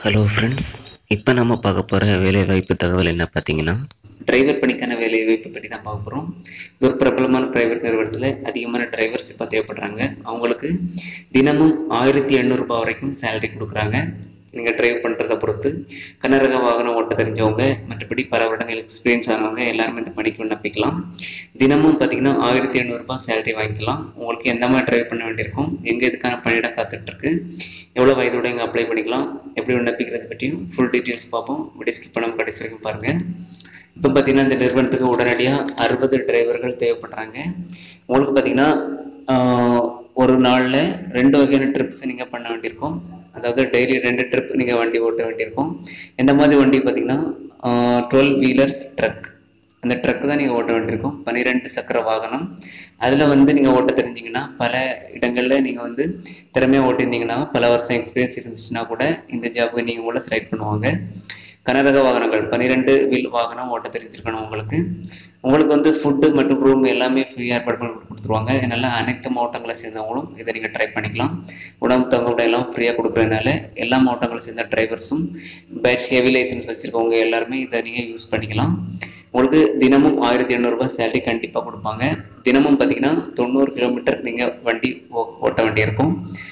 hello friends இப்போ நம்ம பார்க்க போகிற வேலைவாய்ப்பு தகவல் என்ன பார்த்தீங்கன்னா டிரைவர் பணிக்கான வேலை வாய்ப்பு பற்றி தான் பார்க்க போகிறோம் இது ஒரு பிரபலமான பிரைவேட் நிறுவனத்தில் அதிகமான டிரைவர்ஸ் இப்போ தேவைப்படுறாங்க அவங்களுக்கு தினமும் ஆயிரத்தி எண்ணூறுபா வரைக்கும் சேலரி கொடுக்குறாங்க நீங்கள் டிரைவ் பண்ணுறதை பொறுத்து கனரக வாகனம் ஓட்ட தெரிஞ்சவங்க மற்றபடி பல வருடங்கள் எக்ஸ்பீரியன்ஸ் ஆனவங்க எல்லாருமே இந்த பணிக்கு விண்ணப்பிக்கலாம் தினமும் பார்த்தீங்கன்னா ஆயிரத்தி எண்ணூறுபா சேலரி வாங்கிக்கலாம் உங்களுக்கு எந்த மாதிரி டிரைவ் பண்ண வேண்டியிருக்கும் எங்கே இதுக்கான பணியிடம் காத்துட்ருக்கு எவ்வளோ வயதோட இங்கே அப்ளை பண்ணிக்கலாம் எப்படி விண்ணப்பிக்கிறது பற்றியும் ஃபுல் டீட்டெயில்ஸ் பார்ப்போம் வீடியோ ஸ்கிப் பண்ணாமல் கடைசி வரைக்கும் பாருங்கள் இப்போ பார்த்தீங்கன்னா இந்த நிறுவனத்துக்கு உடனடியாக அறுபது டிரைவர்கள் தேவைப்படுறாங்க உங்களுக்கு பார்த்தீங்கன்னா ஆஹ், ஒரு நாளில் ரெண்டு வகையான ட்ரிப்ஸ் நீங்கள் பண்ண வேண்டியிருக்கும் அதாவது டெய்லி ரெண்டு ட்ரிப் நீங்கள் வண்டி ஓட்ட வேண்டியிருக்கும் எந்த மாதிரி வண்டி பார்த்தீங்கன்னா டுவெல் வீலர்ஸ் ட்ரக் அந்த ட்ரக் தான் நீங்கள் ஓட்ட வேண்டியிருக்கும் பன்னிரெண்டு சக்கர வாகனம் அதில் வந்து நீங்கள் ஓட்ட தெரிஞ்சிங்கன்னா பல இடங்களில் நீங்கள் வந்து திறமையாக ஓட்டியிருந்தீங்கன்னா பல வருஷம் எக்ஸ்பீரியன்ஸ் இருந்துச்சுன்னா கூட இந்த ஜாபுக்கு நீங்கள் உங்களை செலக்ட் பண்ணுவாங்க கனரக வாகனங்கள் பன்னிரெண்டு வீல் வாகனம் ஓட்ட தெரிஞ்சிருக்கணும் உங்களுக்கு உங்களுக்கு வந்து ஃபுட்டு மற்றும் ரூம் எல்லாமே ஃப்ரீயாக ஏற்பாடு பண்ணி கொடுத்துருவாங்க அதனால அனைத்து மாவட்டங்களை சேர்ந்தவங்களும் இதை நீங்கள் ட்ரை பண்ணிக்கலாம் உணவு தங்குமிட எல்லாம் ஃப்ரீயாக கொடுக்குறதுனால எல்லா மாவட்டங்களை சேர்ந்த டிரைவர்ஸும் பேட்ச் ஹெவி லைசன்ஸ் வச்சுருக்கவங்க எல்லாருமே இதை நீங்கள் யூஸ் பண்ணிக்கலாம் உங்களுக்கு தினமும் ஆயிரத்தி எண்ணூறுபா சேலரி கண்டிப்பாக கொடுப்பாங்க தினமும் பார்த்தீங்கன்னா தொண்ணூறு கிலோமீட்டர் நீங்கள் வண்டி ஓ- ஓட்ட வேண்டியிருக்கும்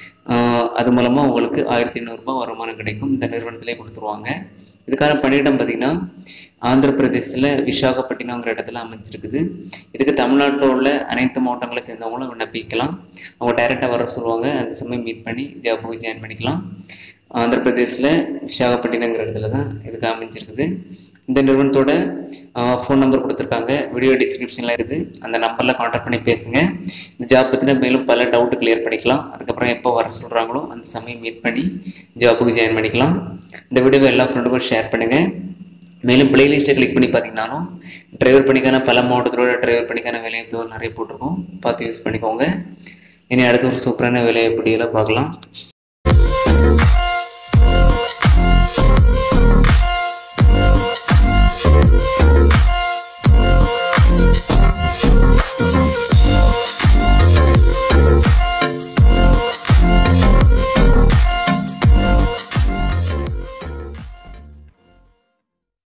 ஆஹ் அது மூலமாக உங்களுக்கு ஆயிரத்தி எண்ணூறுபா வருமானம் கிடைக்கும் இந்த நிறுவனத்திலே கொடுத்துருவாங்க இதுக்கான பணியிடம் பார்த்தீங்கன்னா ஆந்திர பிரதேசத்தில் விசாகப்பட்டினங்கிற இடத்துல அமைஞ்சிருக்குது இதுக்கு தமிழ்நாட்டில் உள்ள அனைத்து மாவட்டங்களை சேர்ந்தவங்களும் விண்ணப்பிக்கலாம் அவங்க டைரெக்டாக வர சொல்லுவாங்க அந்த சமயம் மீட் பண்ணி ஜாப் போய் ஜாயின் பண்ணிக்கலாம் ஆந்திர பிரதேசில் விசாகப்பட்டினங்கிற இடத்துல தான் இதுக்கு அமைஞ்சிருக்குது இந்த நிறுவனத்தோட ஃபோன் நம்பர் கொடுத்துருக்காங்க வீடியோ டிஸ்கிரிப்ஷனில் இருக்குது அந்த நம்பரில் காண்டாக்ட் பண்ணி பேசுங்க இந்த ஜாப் பற்றின மேலும் பல டவுட்டு கிளியர் பண்ணிக்கலாம் அதுக்கப்புறம் எப்போ வர சொல்கிறாங்களோ அந்த சமயம் மீட் பண்ணி ஜாப்புக்கு ஜாயின் பண்ணிக்கலாம் இந்த வீடியோவை எல்லா ஃப்ரெண்டுக்கும் ஷேர் பண்ணுங்கள் மேலும் பிளேலிஸ்ட்டை கிளிக் பண்ணி பார்த்தீங்கன்னாலும் டிரைவர் பணிக்கான பல மாவட்டத்தோட டிரைவர் பணிக்கான வேலைவாய்ப்பு நிறைய போட்டிருக்கோம் பார்த்து யூஸ் பண்ணிக்கோங்க இனி அடுத்த ஒரு சூப்பரான வேலைவாய்ப்பு வீடியோவில் பார்க்கலாம்